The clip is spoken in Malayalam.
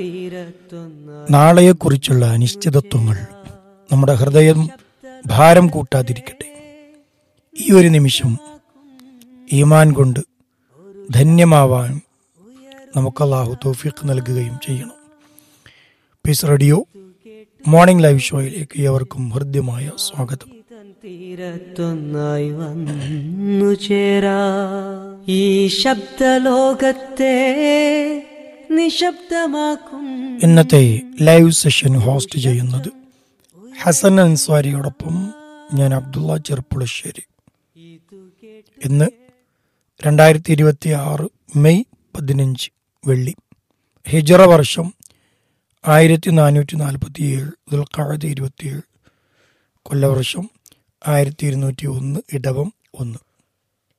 നാളെയെക്കുറിച്ചുള്ള അനിശ്ചിതത്വങ്ങൾ നമ്മുടെ ഹൃദയം ഭാരം കൂട്ടാതിരിക്കട്ടെ ഈ ഒരു നിമിഷം ഈമാൻ കൊണ്ട് ധന്യമാവാൻ നമുക്ക് അള്ളാഹു തൗഫീഖ് നൽകുകയും ചെയ്യണം പീസ് റേഡിയോ മോർണിംഗ് ലൈവ് ഷോയിലേക്ക് ഏവർക്കും ഹൃദ്യമായ സ്വാഗതം തീരത്തൊന്നായി വന്നു ചേരാ ഈ ശബ്ദലോകത്തെ നിശബ്ദമാക്കും ഇന്നത്തെ ലൈവ് സെഷൻ ഹോസ്റ്റ് ചെയ്യുന്നത് ഹസൻ അൻസ്വാരിയോടൊപ്പം ഞാൻ അബ്ദുള്ള ചെറുപ്പുളശ്ശേരി ഇന്ന് രണ്ടായിരത്തി ഇരുപത്തി ആറ് മെയ് പതിനഞ്ച് വെള്ളി ഹിജറ വർഷം ആയിരത്തി നാനൂറ്റി നാൽപ്പത്തി ഏഴ് ദുൽഖാഴത്ത് ഇരുപത്തിയേഴ് കൊല്ലവർഷം ആയിരത്തി ഇരുന്നൂറ്റി ഒന്ന് ഇടവം ഒന്ന്